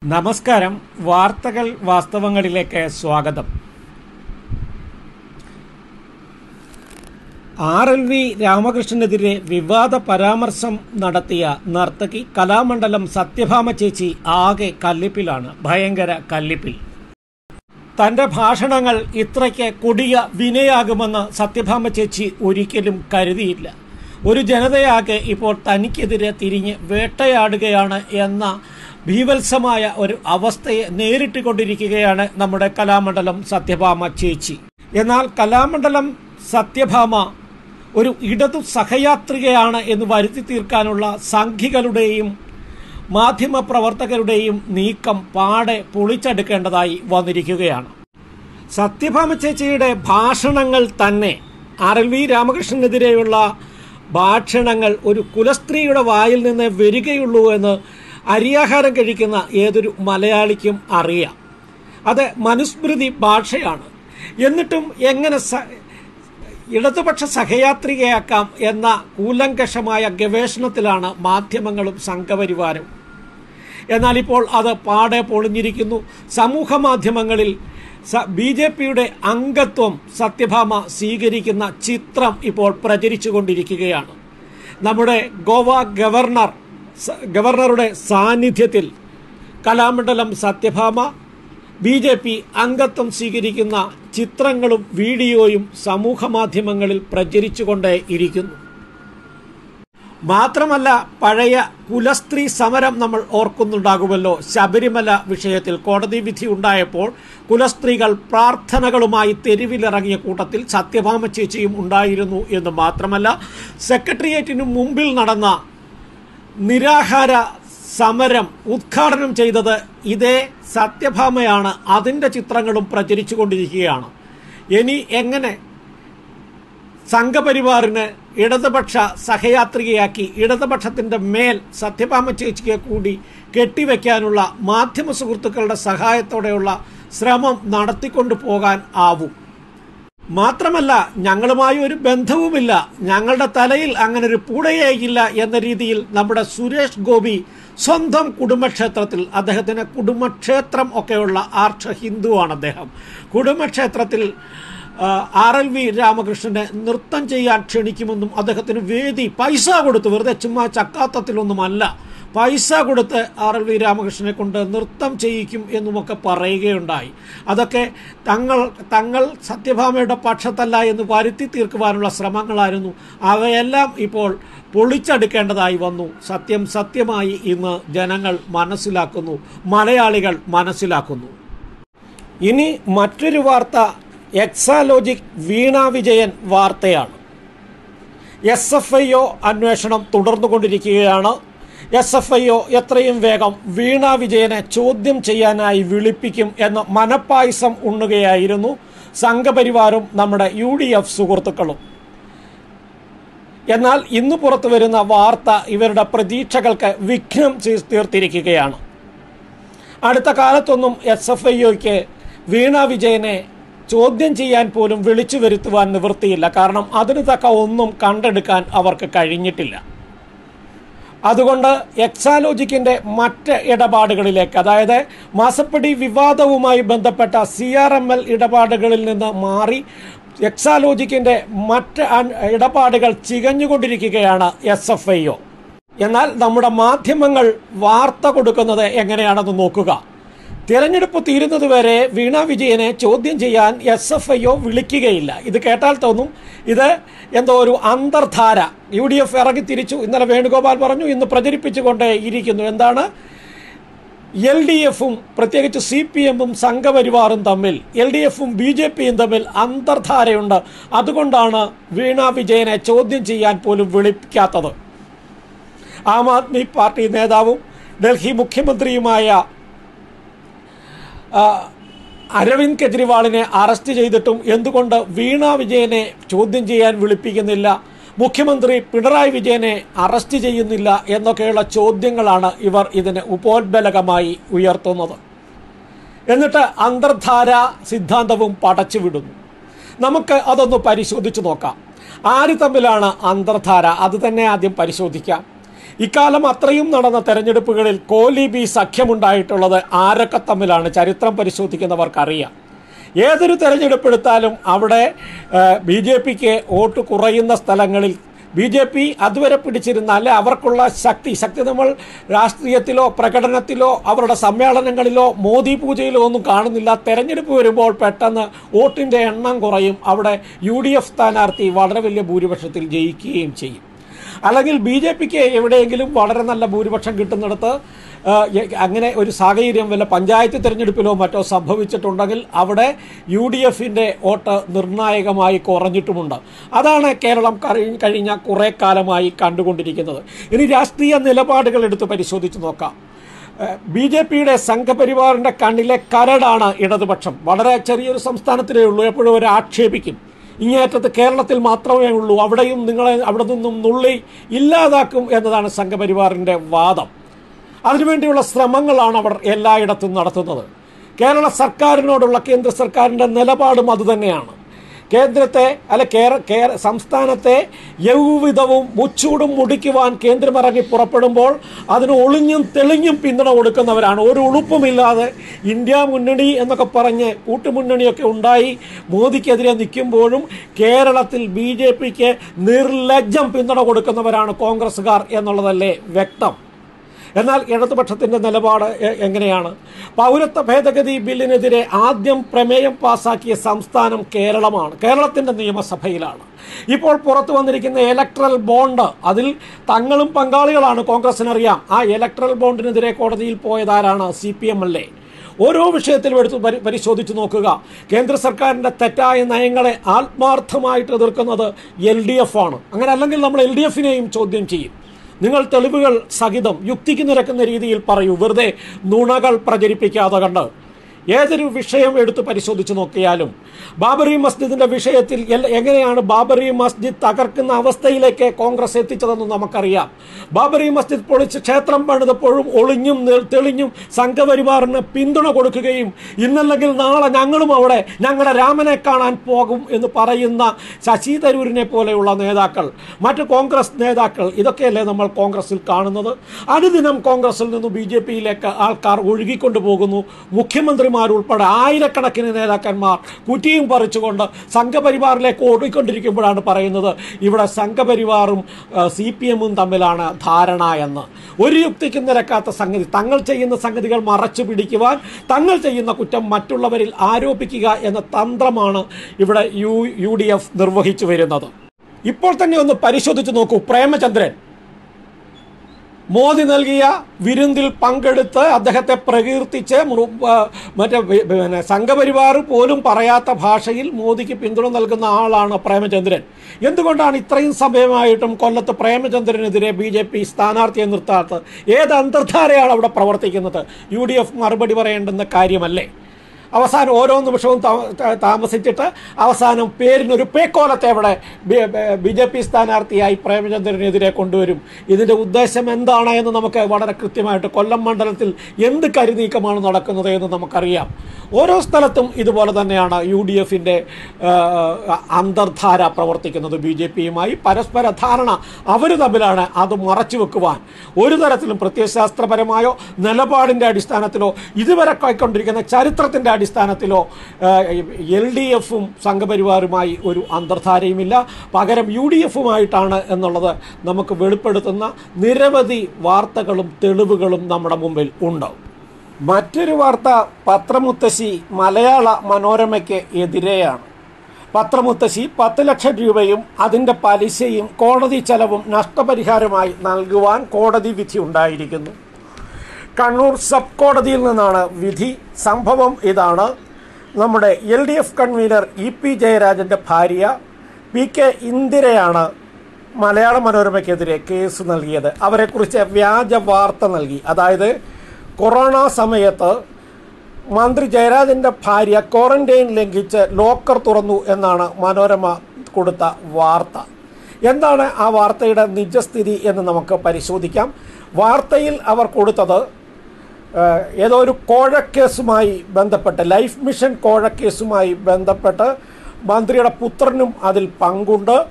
നമസ്കാരം വാർത്തകൾ വാസ്തവങ്ങളിലേക്ക് സ്വാഗതം ആർ എൽ വി രാമകൃഷ്ണനെതിരെ വിവാദ പരാമർശം നടത്തിയ നർത്തകി കലാമണ്ഡലം സത്യഭാമ ചേച്ചി ആകെ കല്ലിപ്പിലാണ് ഭയങ്കര കല്ലിപ്പിൽ തന്റെ ഭാഷണങ്ങൾ ഇത്രയ്ക്ക് കൊടിയ വിനയാകുമെന്ന് സത്യഭാമ ചേച്ചി ഒരിക്കലും കരുതിയില്ല ഒരു ജനതയാകെ ഇപ്പോൾ തനിക്കെതിരെ തിരിഞ്ഞ് വേട്ടയാടുകയാണ് എന്ന ഭീവത്സമായ ഒരു അവസ്ഥയെ നേരിട്ടുകൊണ്ടിരിക്കുകയാണ് നമ്മുടെ കലാമണ്ഡലം സത്യഭാമ ചേച്ചി എന്നാൽ കലാമണ്ഡലം സത്യഭാമ ഒരു ഇടതു സഹയാത്രികയാണ് എന്ന് വരുത്തി തീർക്കാനുള്ള സംഘികളുടെയും മാധ്യമപ്രവർത്തകരുടെയും നീക്കം പാടെ പൊളിച്ചെടുക്കേണ്ടതായി വന്നിരിക്കുകയാണ് സത്യഭാമ ചേച്ചിയുടെ ഭാഷണങ്ങൾ തന്നെ ആർ എൽ വി രാമകൃഷ്ണനെതിരെയുള്ള ഭാഷണങ്ങൾ ഒരു കുലസ്ത്രീയുടെ വായിൽ നിന്ന് വരികയുള്ളൂ എന്ന് അരിയാഹാരം കഴിക്കുന്ന ഏതൊരു മലയാളിക്കും അറിയാം അത് മനുസ്മൃതി ഭാഷയാണ് എന്നിട്ടും എങ്ങനെ സ ഇടതുപക്ഷ സഹയാത്രികയാക്കാം എന്ന കൂലങ്കഷമായ ഗവേഷണത്തിലാണ് മാധ്യമങ്ങളും സംഘപരിവാരവും എന്നാൽ ഇപ്പോൾ അത് പാടെ പൊളിഞ്ഞിരിക്കുന്നു സമൂഹ മാധ്യമങ്ങളിൽ ബി ജെ പിയുടെ അംഗത്വം സത്യഭാമ സ്വീകരിക്കുന്ന ചിത്രം ഇപ്പോൾ പ്രചരിച്ചുകൊണ്ടിരിക്കുകയാണ് നമ്മുടെ ഗോവ ഗവർണർ സ- ഗവർണറുടെ സാന്നിധ്യത്തിൽ Kalamandalam Sathyabhama B J P അംഗത്വം സ്വീകരിക്കുന്ന ചിത്രങ്ങളും വീഡിയോയും സമൂഹ മാധ്യമങ്ങളിൽ പ്രചരിച്ചുകൊണ്ടേ ഇരിക്കുന്നു മാത്രമല്ല പഴയ കുലസ്ത്രീ സമരം നമ്മൾ ഓർക്കുന്നുണ്ടാകുമല്ലോ ശബരിമല വിഷയത്തിൽ കോടതി വിധി ഉണ്ടായപ്പോൾ കുലസ്ത്രീകൾ പ്രാർത്ഥനകളുമായി തെരുവിലിറങ്ങിയ കൂട്ടത്തിൽ സത്യഭാമ ചേച്ചിയും ഉണ്ടായിരുന്നു എന്ന് മാത്രമല്ല സെക്രട്ടേറിയറ്റിനു മുമ്പിൽ നടന്ന നിരാഹാര സമരം ഉദ്ഘാടനം ചെയ്തത് ഇതേ സത്യഭാമയാണ് അതിൻ്റെ ചിത്രങ്ങളും പ്രചരിച്ചുകൊണ്ടിരിക്കുകയാണ് ഇനി എങ്ങനെ സംഘപരിവാറിന് ഇടതുപക്ഷ സഹയാത്രികയാക്കി ഇടതുപക്ഷത്തിന്റെ മേൽ സത്യഭാമ ചേച്ചിക്ക് കൂടി കെട്ടിവെക്കാനുള്ള മാധ്യമ സുഹൃത്തുക്കളുടെ സഹായത്തോടെയുള്ള ശ്രമം നടത്തിക്കൊണ്ടു പോകാൻ ആവും മാത്രമല്ല ഞങ്ങളുമായി ഒരു ബന്ധവുമില്ല ഞങ്ങളുടെ തലയിൽ അങ്ങനെ ഒരു പൂടയേയില്ല എന്ന രീതിയിൽ നമ്മുടെ സുരേഷ് ഗോപി സ്വന്തം കുടുംബക്ഷേത്രത്തിൽ അദ്ദേഹത്തിന് കുടുംബക്ഷേത്രം ഒക്കെയുള്ള ആർഷ ഹിന്ദുവാണ് അദ്ദേഹം കുടുംബക്ഷേത്രത്തിൽ ആർ എൽ വി രാമകൃഷ്ണനെ നൃത്തം ചെയ്യാൻ ക്ഷണിക്കുമെന്നും അദ്ദേഹത്തിന് വേദി പൈസ കൊടുത്ത് വെറുതെ ചുമ്മാ ചക്കാത്തത്തിലൊന്നുമല്ല പൈസ കൊടുത്ത് ആർ എൽ വി രാമകൃഷ്ണനെ കൊണ്ട് നൃത്തം ചെയ്യിക്കും എന്നുമൊക്കെ പറയുകയുണ്ടായി അതൊക്കെ തങ്ങൾ തങ്ങൾ സത്യഭാമയുടെ പക്ഷത്തല്ല എന്ന് വരുത്തി തീർക്കുവാനുള്ള ശ്രമങ്ങളായിരുന്നു അവയെല്ലാം ഇപ്പോൾ പൊളിച്ചെടുക്കേണ്ടതായി വന്നു സത്യം സത്യമായി ഇന്ന് ജനങ്ങൾ മനസ്സിലാക്കുന്നു മലയാളികൾ മനസ്സിലാക്കുന്നു ഇനി മറ്റൊരു വാർത്ത എക്സാലോജിക് വീണ വിജയൻ വാർത്തയാണ് എസ് എഫ് ഐ ഒ അന്വേഷണം തുടർന്നുകൊണ്ടിരിക്കുകയാണ് എസ് എഫ് ഐ ഒ എത്രയും വേഗം വീണ വിജയനെ ചോദ്യം ചെയ്യാനായി വിളിപ്പിക്കും എന്ന മനപ്പായസം ഉണ്ണുകയായിരുന്നു സംഘപരിവാരും നമ്മുടെ യു ഡി എഫ് സുഹൃത്തുക്കളും എന്നാൽ ഇന്ന് പുറത്തു വരുന്ന വാർത്ത ഇവരുടെ പ്രതീക്ഷകൾക്ക് വിഘ്നം ചെയ്ത് തീർത്തിരിക്കുകയാണ് അടുത്ത കാലത്തൊന്നും എസ് എഫ് ഐ ഒക്ക് വീണ വിജയനെ ചോദ്യം ചെയ്യാൻ പോലും വിളിച്ചു വരുത്തുവാൻ നിവൃത്തിയില്ല കാരണം അതിന് തക്ക ഒന്നും കണ്ടെടുക്കാൻ അവർക്ക് കഴിഞ്ഞിട്ടില്ല അതുകൊണ്ട് എക്സാലോജിക്കിന്റെ മറ്റ് ഇടപാടുകളിലേക്ക് അതായത് മാസപ്പടി വിവാദവുമായി ബന്ധപ്പെട്ട സി ആർ എം എൽ ഇടപാടുകളിൽ നിന്ന് മാറി എക്സാലോജിക്കിന്റെ മറ്റ് അൻ- ഇടപാടുകൾ ചികഞ്ഞുകൊണ്ടിരിക്കുകയാണ് എസ് എഫ് ഐ ഒ എന്നാൽ നമ്മുടെ മാധ്യമങ്ങൾ വാർത്ത കൊടുക്കുന്നത് എങ്ങനെയാണെന്ന് നോക്കുക തിരഞ്ഞെടുപ്പ് തീരുന്നതുവരെ വീണ വിജയനെ ചോദ്യം ചെയ്യാൻ എസ് എഫ് ഐ ഒ വിളിക്കുകയില്ല ഇത് കേട്ടാൽ തോന്നും ഇത് എന്തോ ഒരു അന്തർധാര യു ഡി എഫ് ഇറങ്ങി തിരിച്ചു ഇന്നലെ വേണുഗോപാൽ പറഞ്ഞു ഇന്ന് പ്രചരിപ്പിച്ചുകൊണ്ടേ ഇരിക്കുന്നു എന്താണ് എൽ ഡി എഫും പ്രത്യേകിച്ച് സി പി എമ്മും സംഘപരിവാറും തമ്മിൽ എൽ ഡി എഫും ബി ജെ പിയും തമ്മിൽ അന്തർധാരയുണ്ട് അതുകൊണ്ടാണ് വീണ വിജയനെ ചോദ്യം ചെയ്യാൻ പോലും വിളിക്കാത്തത് ആം ആദ്മി പാർട്ടി നേതാവും ഡൽഹി മുഖ്യമന്ത്രിയുമായ ആ, അരവിന്ദ് കെജ്രിവാളിനെ അറസ്റ്റ് ചെയ്തിട്ടും എന്തുകൊണ്ട് വീണ വിജയനെ ചോദ്യം ചെയ്യാൻ വിളിപ്പിക്കുന്നില്ല മുഖ്യമന്ത്രി പിണറായി വിജയനെ അറസ്റ്റ് ചെയ്യുന്നില്ല എന്നൊക്കെയുള്ള ചോദ്യങ്ങളാണ് ഇവർ ഇതിന് ഉപോത്ബലകമായി ഉയർത്തുന്നത് എന്നിട്ട് അന്തർധാര സിദ്ധാന്തവും പടച്ചുവിടുന്നു നമുക്ക് അതൊന്ന് പരിശോധിച്ചു നോക്കാം ആര് തമ്മിലാണ് അന്തർധാര അത് തന്നെ ആദ്യം പരിശോധിക്കാം ഇക്കാലം അത്രയും നടന്ന തെരഞ്ഞെടുപ്പുകളിൽ കോലി ബി സഖ്യമുണ്ടായിട്ടുള്ളത് ആരൊക്കെ തമ്മിലാണ് ചരിത്രം പരിശോധിക്കുന്നവർക്കറിയാം ഏതൊരു തെരഞ്ഞെടുപ്പെടുത്താലും അവിടെ ബി ജെ പിക്ക് വോട്ട് കുറയുന്ന സ്ഥലങ്ങളിൽ ബി ജെ പി അതുവരെ പിടിച്ചിരുന്ന അല്ലെ അവർക്കുള്ള ശക്തി ശക്തി നമ്മൾ രാഷ്ട്രീയത്തിലോ പ്രകടനത്തിലോ അവരുടെ സമ്മേളനങ്ങളിലോ മോദി പൂജയിലോ ഒന്നും കാണുന്നില്ല തെരഞ്ഞെടുപ്പ് വരുമ്പോൾ പെട്ടെന്ന് വോട്ടിൻ്റെ എണ്ണം കുറയും അവിടെ യു ഡി എഫ് സ്ഥാനാർത്ഥി വളരെ വലിയ ഭൂരിപക്ഷത്തിൽ ജയിക്കുകയും ചെയ്യും അല്ലെങ്കിൽ ബി ജെ പിക്ക് എവിടെയെങ്കിലും വളരെ നല്ല ഭൂരിപക്ഷം കിട്ടുന്നിടത്ത് ആ, എ- അങ്ങനെ ഒരു സാഹചര്യം വല്ല പഞ്ചായത്ത് തിരഞ്ഞെടുപ്പിലോ മറ്റോ സംഭവിച്ചിട്ടുണ്ടെങ്കിൽ അവിടെ യു ഡി എഫിൻ്റെ വോട്ട് നിർണായകമായി കുറഞ്ഞിട്ടുമുണ്ട് അതാണ് കേരളം കഴി- കഴിഞ്ഞ കുറേ കാലമായി കണ്ടുകൊണ്ടിരിക്കുന്നത് ഇനി രാഷ്ട്രീയ നിലപാടുകൾ എടുത്ത് പരിശോധിച്ച് നോക്കാം ബി ജെ പിയുടെ സംഘപരിവാറിൻ്റെ കണ്ണിലെ കരടാണ് ഇടതുപക്ഷം വളരെ ചെറിയൊരു സംസ്ഥാനത്തിലേ ഉള്ളൂ എപ്പോഴും അവർ ആക്ഷേപിക്കും ഇങ്ങേറ്റത്ത് കേരളത്തിൽ മാത്രമേ ഉള്ളൂ അവിടെയും നിങ്ങളെ അവിടെ നിന്നും നുള്ളി ഇല്ലാതാക്കും എന്നതാണ് സംഘപരിവാറിൻ്റെ വാദം അതിനുവേണ്ടിയുള്ള ശ്രമങ്ങളാണ് അവർ എല്ലായിടത്തും നടത്തുന്നത് കേരള സർക്കാരിനോടുള്ള കേന്ദ്ര സർക്കാരിൻ്റെ നിലപാടും അതുതന്നെയാണ് കേന്ദ്രത്തെ അല്ല കേര കേര സംസ്ഥാനത്തെ യൗവിധവും മുച്ചൂടും മുടിക്കുവാൻ കേന്ദ്രമിറങ്ങി പുറപ്പെടുമ്പോൾ അതിന് ഒളിഞ്ഞും തെളിഞ്ഞും പിന്തുണ കൊടുക്കുന്നവരാണ് ഒരു ഉളുപ്പുമില്ലാതെ ഇന്ത്യ മുന്നണി എന്നൊക്കെ പറഞ്ഞ് കൂട്ടുമുന്നണിയൊക്കെ ഉണ്ടായി മോദിക്കെതിരെ നിൽക്കുമ്പോഴും കേരളത്തിൽ ബി ജെ പിക്ക് നിർലജ്ജം പിന്തുണ കൊടുക്കുന്നവരാണ് കോൺഗ്രസ്സുകാർ എന്നുള്ളതല്ലേ വ്യക്തം എന്നാൽ ഇടതുപക്ഷത്തിൻ്റെ നിലപാട് എ- എങ്ങനെയാണ് പൗരത്വ ഭേദഗതി ബില്ലിനെതിരെ ആദ്യം പ്രമേയം പാസാക്കിയ സംസ്ഥാനം കേരളമാണ് കേരളത്തിൻ്റെ നിയമസഭയിലാണ് ഇപ്പോൾ പുറത്തു വന്നിരിക്കുന്ന ഇലക്ട്രൽ ബോണ്ട് അതിൽ തങ്ങളും പങ്കാളികളാണ് കോൺഗ്രസിനറിയാം ആ ഇലക്ട്രൽ ബോണ്ടിനെതിരെ കോടതിയിൽ പോയതാരാണ് സി പി എം അല്ലേ ഓരോ വിഷയത്തിലും എടുത്ത് പരി പരിശോധിച്ച് നോക്കുക കേന്ദ്ര സർക്കാരിൻ്റെ തെറ്റായ നയങ്ങളെ ആത്മാർത്ഥമായിട്ട് എതിർക്കുന്നത് എൽ ഡി എഫ് ആണ് അങ്ങനെ അല്ലെങ്കിൽ നമ്മൾ എൽ ഡി എഫിനെയും ചോദ്യം ചെയ്യും നിങ്ങൾ തെളിവുകൾ സഹിതം യുക്തിക്ക് നിരക്കുന്ന രീതിയിൽ പറയൂ വെറുതെ നുണകൾ പ്രചരിപ്പിക്കാതെ കണ്ട് ഏതൊരു വിഷയം എടുത്ത് പരിശോധിച്ച് നോക്കിയാലും ബാബറി മസ്ജിദിന്റെ വിഷയത്തിൽ എൽ- എങ്ങനെയാണ് ബാബറി മസ്ജിദ് തകർക്കുന്ന അവസ്ഥയിലേക്ക് കോൺഗ്രസ് എത്തിച്ചതെന്ന് നമുക്കറിയാം ബാബറി മസ്ജിദ് പൊളിച്ച് ക്ഷേത്രം പണിതപ്പോഴും ഒളിഞ്ഞും നെ- തെളിഞ്ഞും സംഘപരിവാറിന് പിന്തുണ കൊടുക്കുകയും ഇന്നല്ലെങ്കിൽ നാളെ ഞങ്ങളും അവിടെ ഞങ്ങളുടെ രാമനെ കാണാൻ പോകും എന്ന് പറയുന്ന ശശി തരൂരിനെ പോലെയുള്ള നേതാക്കൾ മറ്റ് കോൺഗ്രസ് നേതാക്കൾ ഇതൊക്കെയല്ലേ നമ്മൾ കോൺഗ്രസിൽ കാണുന്നത് അനുദിനം കോൺഗ്രസിൽ നിന്ന് ബി ജെ പിയിലേക്ക് ആൾക്കാർ ഒഴുകിക്കൊണ്ടു പോകുന്നു മുഖ്യമന്ത്രിമാരുൾപ്പെടെ ആയിരക്കണക്കിന് നേതാക്കന്മാർ കുറ്റിയും പറിച്ചുകൊണ്ട് സംഘപരിവാറിലേക്ക് ഓടിക്കൊണ്ടിരിക്കുമ്പോഴാണ് പറയുന്നത് ഇവിടെ സംഘപരിവാറും സി പി എമ്മും തമ്മിലാണ് ധാരണ എന്ന് ഒരു യുക്തിക്കും നിരക്കാത്ത സംഗതി തങ്ങൾ ചെയ്യുന്ന സംഗതികൾ മറച്ചു പിടിക്കുവാൻ തങ്ങൾ ചെയ്യുന്ന കുറ്റം മറ്റുള്ളവരിൽ ആരോപിക്കുക എന്ന തന്ത്രമാണ് ഇവിടെ യു യു ഡി എഫ് നിർവഹിച്ചു വരുന്നത് ഇപ്പോൾ തന്നെ ഒന്ന് പരിശോധിച്ച് നോക്കൂ പ്രേമചന്ദ്രൻ മോദി നൽകിയ വിരുന്നിൽ പങ്കെടുത്ത് അദ്ദേഹത്തെ പ്രകീർത്തിച്ച് മൃ- ആ, മറ്റേ വി- പിന്നെ സംഘപരിവാർ പോലും പറയാത്ത ഭാഷയിൽ മോദിക്ക് പിന്തുണ നൽകുന്ന ആളാണ് പ്രേമചന്ദ്രൻ എന്തുകൊണ്ടാണ് ഇത്രയും സമയമായിട്ടും കൊല്ലത്ത് പ്രേമചന്ദ്രനെതിരെ ബി ജെ പി സ്ഥാനാർത്ഥിയെ നിർത്താത്തത് ഏത് അന്തർധാരയാണ് അവിടെ പ്രവർത്തിക്കുന്നത് യു ഡി എഫ് മറുപടി പറയേണ്ടുന്ന കാര്യമല്ലേ അവസാനം ഓരോ നിമിഷവും താ- താ- താമസിച്ചിട്ട് അവസാനം പേരിനൊരു പേക്കോലത്തെ അവിടെ ബി ജെ പി സ്ഥാനാർത്ഥിയായി പ്രേമചന്ദ്രനെതിരെ കൊണ്ടുവരും ഇതിൻ്റെ ഉദ്ദേശം എന്താണ് എന്ന് നമുക്ക് വളരെ കൃത്യമായിട്ട് കൊല്ലം മണ്ഡലത്തിൽ എന്ത് കരുനീക്കമാണ് നടക്കുന്നത് എന്ന് നമുക്കറിയാം ഓരോ സ്ഥലത്തും ഇതുപോലെ തന്നെയാണ് യു ഡി എഫിൻ്റെ അന്തർധാര പ്രവർത്തിക്കുന്നത് ബി ജെ പിയുമായി പരസ്പര ധാരണ അവർ തമ്മിലാണ് അത് മറച്ചു വെക്കുവാൻ ഒരു തരത്തിലും പ്രത്യയശാസ്ത്രപരമായോ നിലപാടിൻ്റെ അടിസ്ഥാനത്തിലോ ഇതുവരെ കൈക്കൊണ്ടിരിക്കുന്ന ചരിത്രത്തിൻ്റെ അടിസ്ഥാനത്തിലോ എൽ ഡി എഫും സംഘപരിവാറുമായി ഒരു അന്തർധാരയുമില്ല പകരം യു ഡി എഫുമായിട്ടാണ് എന്നുള്ളത് നമുക്ക് വെളിപ്പെടുത്തുന്ന നിരവധി വാർത്തകളും തെളിവുകളും നമ്മുടെ മുമ്പിൽ ഉണ്ട് മറ്റൊരു വാർത്ത പത്രമുത്തശ്ശി മലയാള മനോരമയ്ക്ക് എതിരെയാണ് പത്രമുത്തശ്ശി പത്ത് ലക്ഷം രൂപയും അതിൻ്റെ പലിശയും കോടതി ചെലവും നഷ്ടപരിഹാരമായി നൽകുവാൻ കോടതി വിധി ഉണ്ടായിരിക്കുന്നു കണ്ണൂർ സബ് കോടതിയിൽ നിന്നാണ് വിധി സംഭവം ഇതാണ് നമ്മുടെ L D F convenor E P ജയരാജൻ്റെ ഭാര്യ പി കെ ഇന്ദിരയാണ് മലയാള മനോരമയ്ക്കെതിരെ കേസ് നൽകിയത് അവരെക്കുറിച്ച് വ്യാജ വാർത്ത നൽകി അതായത് കൊറോണ സമയത്ത് മന്ത്രി ജയരാജൻ്റെ ഭാര്യ ക്വാറന്റൈൻ ലംഘിച്ച് ലോക്കർ തുറന്നു എന്നാണ് മനോരമ കൊടുത്ത വാർത്ത എന്താണ് ആ വാർത്തയുടെ നിജസ്ഥിതി എന്ന് നമുക്ക് പരിശോധിക്കാം വാർത്തയിൽ അവർ കൊടുത്തത് ഏഹ്, ഏതോ ഒരു കോഴക്കേസുമായി ബന്ധപ്പെട്ട് ലൈഫ് മിഷൻ കോഴക്കേസുമായി ബന്ധപ്പെട്ട് മന്ത്രിയുടെ പുത്രനും അതിൽ പങ്കുണ്ട്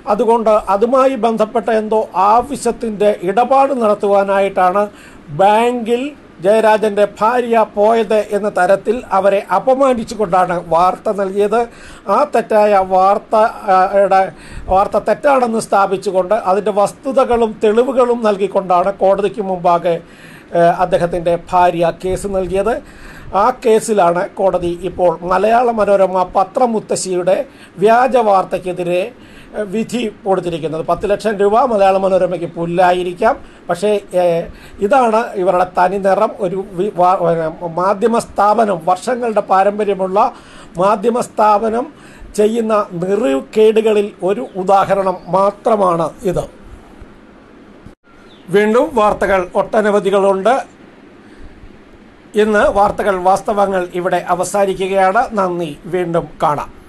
അതുകൊണ്ട് അതുമായി ബന്ധപ്പെട്ട എന്തോ ആവശ്യത്തിൻ്റെ ഇടപാട് നടത്തുവാനായിട്ടാണ് ബാങ്കിൽ ജയരാജൻ്റെ ഭാര്യ പോയത് എന്ന തരത്തിൽ അവരെ അപമാനിച്ചുകൊണ്ടാണ് വാർത്ത നൽകിയത് ആ തെറ്റായ വാർത്തയുടെ വാർത്ത തെറ്റാണെന്ന് സ്ഥാപിച്ചുകൊണ്ട് അതിൻ്റെ വസ്തുതകളും തെളിവുകളും നൽകിക്കൊണ്ടാണ് കോടതിക്ക് മുമ്പാകെ ഏഹ്, അദ്ദേഹത്തിൻ്റെ ഭാര്യ കേസ് നൽകിയത് ആ കേസിലാണ് കോടതി ഇപ്പോൾ മലയാള മനോരമ പത്രമുത്തശ്ശിയുടെ വ്യാജ വാർത്തയ്ക്കെതിരെ ഏഹ്, വിധി കൊടുത്തിരിക്കുന്നത് പത്ത് ലക്ഷം രൂപ മലയാള മനോരമയ്ക്ക് പുല്ലായിരിക്കാം പക്ഷേ ഏഹ്, ഇതാണ് ഇവരുടെ തനി നിറം ഒരു വി- വാ- ഏഹ്, മാധ്യമ സ്ഥാപനം വർഷങ്ങളുടെ പാരമ്പര്യമുള്ള മാധ്യമ സ്ഥാപനം ചെയ്യുന്ന നിറിവുകേടുകളിൽ ഒരു ഉദാഹരണം മാത്രമാണ് ഇത് വീണ്ടും വാർത്തകൾ ഒട്ടനവധികളുണ്ട് ഇന്ന് വാർത്തകൾ വാസ്തവങ്ങൾ ഇവിടെ അവസാനിക്കുകയാണ് നന്ദി വീണ്ടും കാണാം